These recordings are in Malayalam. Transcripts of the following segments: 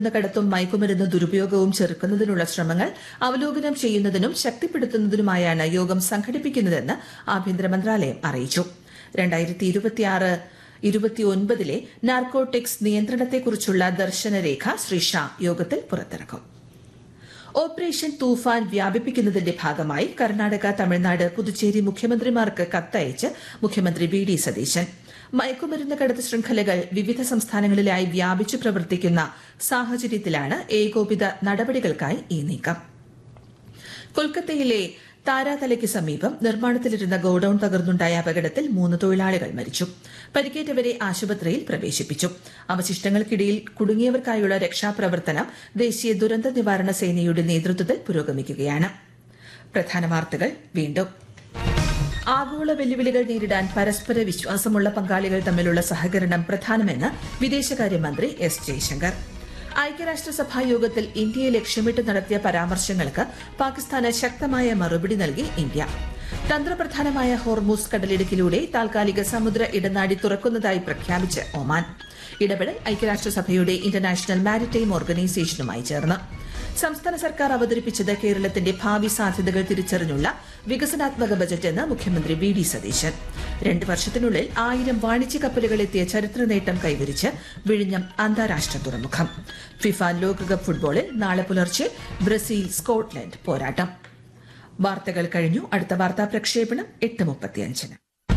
കടത്തും മയക്കുമരുന്ന് ദുരുപയോഗവും ചെറുക്കുന്നതിനുള്ള ശ്രമങ്ങൾ അവലോകനം ചെയ്യുന്നതിനും ശക്തിപ്പെടുത്തുന്നതിനുമായാണ് യോഗം സംഘടിപ്പിക്കുന്നതെന്ന് ആഭ്യന്തര മന്ത്രാലയം അറിയിച്ചു രണ്ടായിരത്തി ഇരുപത്തിയാറ് ഇരുപത്തിയൊൻപതിലെ നാർക്കോട്ടിക്സ് നിയന്ത്രണത്തെക്കുറിച്ചുള്ള ദർശനരേഖ ശ്രീ ഷാ യോഗത്തിൽ പുറത്തിറക്കും ഓപ്പറേഷൻ തൂഫാൻ വ്യാപിപ്പിക്കുന്നതിന്റെ ഭാഗമായി കർണാടക തമിഴ്നാട് പുതുച്ചേരി മുഖ്യമന്ത്രിമാർക്ക് കത്തയച്ച് മുഖ്യമന്ത്രി വി ഡി സതീശൻ മയക്കുമരുന്ന് കടത്ത് ശൃംഖലകൾ വിവിധ സംസ്ഥാനങ്ങളിലായി വ്യാപിച്ചു പ്രവർത്തിക്കുന്ന സാഹചര്യത്തിലാണ് ഏകോപിത നടപടികൾക്കായി ഈ നീക്കം കൊൽക്കത്തയിലെ താരാതലയ്ക്ക് സമീപം നിർമ്മാണത്തിലിരുന്ന ഗോഡൌൺ തകർന്നുണ്ടായ അപകടത്തിൽ മൂന്ന് തൊഴിലാളികൾ മരിച്ചു പരിക്കേറ്റവരെ ആശുപത്രിയിൽ പ്രവേശിപ്പിച്ചു അവശിഷ്ടങ്ങൾക്കിടയിൽ കുടുങ്ങിയവർക്കായുള്ള രക്ഷാപ്രവർത്തനം ദേശീയ ദുരന്ത നിവാരണ സേനയുടെ നേതൃത്വത്തിൽ പുരോഗമിക്കുകയാണ് പ്രധാന വാർത്തകൾ വീണ്ടും ആഗോള വെല്ലുവിളികൾ നേരിടാൻ പരസ്പര വിശ്വാസമുള്ള പങ്കാളികൾ തമ്മിലുള്ള സഹകരണം പ്രധാനമെന്ന് വിദേശകാര്യമന്ത്രി എസ് ജയശങ്കർ ഐക്യരാഷ്ട്രസഭാ യോഗത്തിൽ ഇന്ത്യയെ ലക്ഷ്യമിട്ട് നടത്തിയ പരാമർശങ്ങൾക്ക് പാകിസ്ഥാന് ശക്തമായ മറുപടി നൽകി ഇന്ത്യ തന്ത്രപ്രധാനമായ ഹോർമൂസ് കടലിടുക്കിലൂടെ താൽക്കാലിക സമുദ്ര ഇടനാഴി തുറക്കുന്നതായി പ്രഖ്യാപിച്ച് ഒമാൻ ഇടപെടൽ ഐക്യരാഷ്ട്രസഭയുടെ ഇന്റർനാഷണൽ മാരിടൈം ഓർഗനൈസേഷനുമായി ചേർന്ന് സംസ്ഥാന സർക്കാർ അവതരിപ്പിച്ചത് കേരളത്തിന്റെ ഭാവി സാധ്യതകൾ തിരിച്ചറിഞ്ഞുള്ള വികസനാത്മക ബജറ്റ് എന്ന് മുഖ്യമന്ത്രി വി ഡി സതീശൻ രണ്ട് വർഷത്തിനുള്ളിൽ ആയിരം വാണിജ്യ കപ്പലുകൾ എത്തിയ ചരിത്ര നേട്ടം കൈവരിച്ച് വിഴിഞ്ഞം അന്താരാഷ്ട്ര തുറമുഖം ഫിഫ ലോകകപ്പ് ഫുട്ബോളിൽ നാളെ പുലർച്ചെ ബ്രസീൽ സ്കോട്ട്ലൻഡ് പോരാട്ടം വാർത്തകൾ കഴിഞ്ഞു അടുത്ത വാർത്താ പ്രക്ഷേപണം എട്ട് മുപ്പത്തിയഞ്ചിന്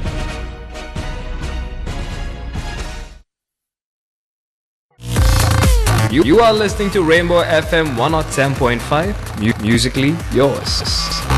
You, you are listening to Rainbow FM 107.5, mu- musically yours.